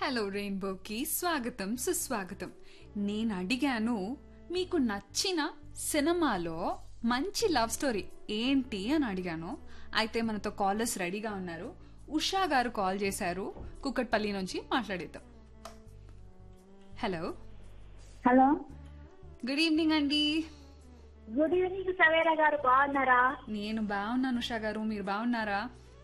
Hello రెయిన్బోకి స్వాగతం సుస్వాగతం నేను అడిగాను మీకు నచ్చిన సినిమాలో మంచి లవ్ స్టోరీ ఏంటి అని అడిగాను అయితే మనతో కాలర్స్ రెడీగా ఉన్నారు ఉషా గారు కాల్ చేశారు కుక్కట్పల్లి నుంచి మాట్లాడేద్దాం హలో హలో గుడ్ ఈవినింగ్ అండి గుడ్ ఈవినింగ్ సవేరా గారు బాగున్నారా నేను బాగున్నాను ఉషా గారు మీరు బాగున్నారా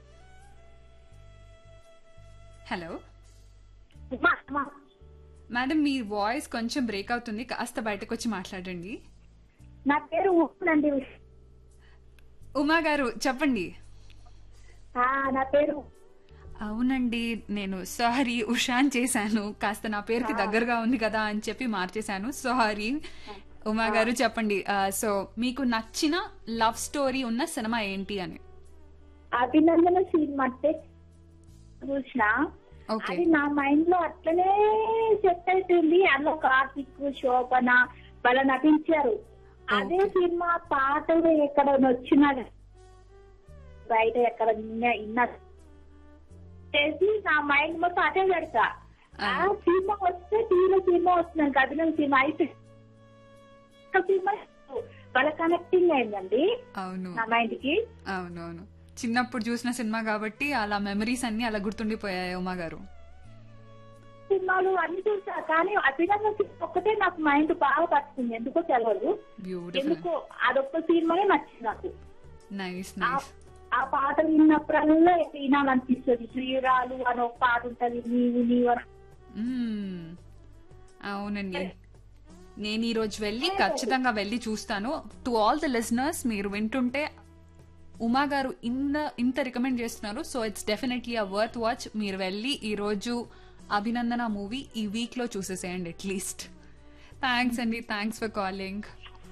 హలో అమ్మా, అమ్మా. మేడం మీ వాయిస్ కొంచెం బ్రేక్ అవుతుంది కాస్త బయటకు వచ్చి మాట్లాడండి నా పేరు ఊనండి ఉమా గారు చెప్పండి ఆ, నా పేరు అవునండి నేను సారీ ఉషాన్ చేశాను కాస్త నా పేరుకి దగ్గరగా ఉంది కదా అని చెప్పి మార్చేశాను సారీ ఉమా గారు చెప్పండి ఆ, సో మీకు నచ్చిన లవ్ స్టోరీ ఉన్న సినిమా ఏంటి అని అభినందన సినిమా అంటే చూసిన ఓకే అది నా మైండ్ లో అట్లనే సెట్ అవుతుంది అందులో కార్తిక్ శోభన వాళ్ళ నటించారు అదే సినిమా పాటలు ఎక్కడ వచ్చినా బయట ఎక్కడ విన్నా విన్నా చేసి నా మైండ్ మొత్తం అదే పెడతా ఆ సినిమా వస్తే టీవీలో సినిమా వస్తుంది అభినందన సినిమా అయితే సినిమా వాళ్ళ కనెక్టింగ్ అయిందండి అవును నా మైండ్ కి అవునవును చిన్నప్పుడు చూసిన సినిమా కాబట్టి అలా మెమరీస్ అన్ని అలా గుర్తుండిపోయాయి ఉమా గారు సినిమాలు అన్ని చూసా కానీ అభినందన సినిమా ఒక్కటే నాకు మైండ్ బాగా పట్టుకుంది ఎందుకో తెలియదు బ్యూటిఫుల్ ఎందుకో అదొక్క సినిమానే నచ్చింది నాకు నైస్ ఆ- నైస్ ఆ పాట విన్నప్పుడల్లా వినాలనిపిస్తుంది శ్రీరాలు అని ఒక పాట ఉంటది నీవు నీవు అని. మ్మ్. అవునండి నేను ఈ రోజు వెళ్ళి ఖచ్చితంగా వెళ్ళి చూస్తాను టు ఆల్ ద లిసనర్స్ మీరు వింటుంటే ఉమా గారు ఇంత ఇంత రికమెండ్ చేస్తున్నారు so it's definitely uh worth watch మీరు వెళ్ళి ఈ రోజు అభినందన మూవీ ఈ వీక్ లో చూసేసేయండి అట్లీస్ట్ థ్యాంక్స్ అండి థ్యాంక్స్ ఫర్ కాలింగ్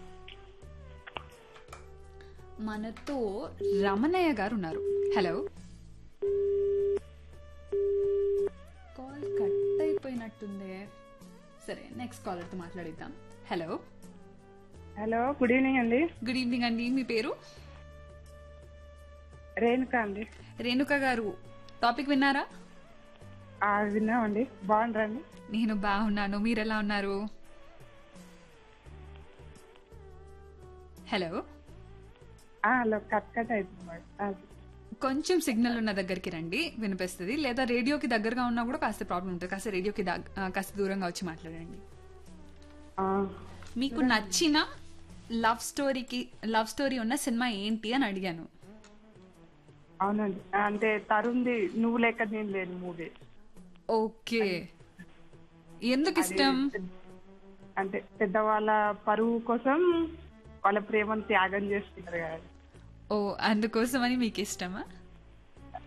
మనతో రమణయ్య గారు ఉన్నారు హలో కాల్ కట్ అయిపోయినట్టుంది సరే నెక్స్ట్ కాలర్తో మాట్లాడిద్దాం హలో హలో గుడ్ ఈవినింగ్ అండి గుడ్ ఈవినింగ్ అండి మీ పేరు రేణుక అండి రేణుక గారు టాపిక్ విన్నారా ఆ, విన్నామండి బాగుండ్రండి నేను బాగున్నాను మీరు ఎలా ఉన్నారు హలో ఆ, హలో కట్ కట్ అవుతుంది ఆ, కొంచెం సిగ్నల్ ఉన్న దగ్గరికి రండి వినిపిస్తుంది లేదా రేడియోకి దగ్గరగా ఉన్నా కూడా కాస్త ప్రాబ్లం ఉంటుంది కాస్త రేడియోకి దగ్- ఆ, కాస్త దూరంగా వచ్చి మాట్లాడండి ఆ, మీకు నచ్చిన లవ్ స్టోరీకి లవ్ స్టోరీ ఉన్న సినిమా ఏంటి అని అడిగాను అవునండి అంటే తరుణ్ది నువ్వు లేక నేను లేని మూవీ ఓకే ఎందుకు ఇష్టం అంటే పెద్దవాళ్ళ పరువు కోసం వాళ్ళ ప్రేమను త్యాగం చేస్తున్నారు కదా ఓ అందుకోసమని మీకు ఇష్టమా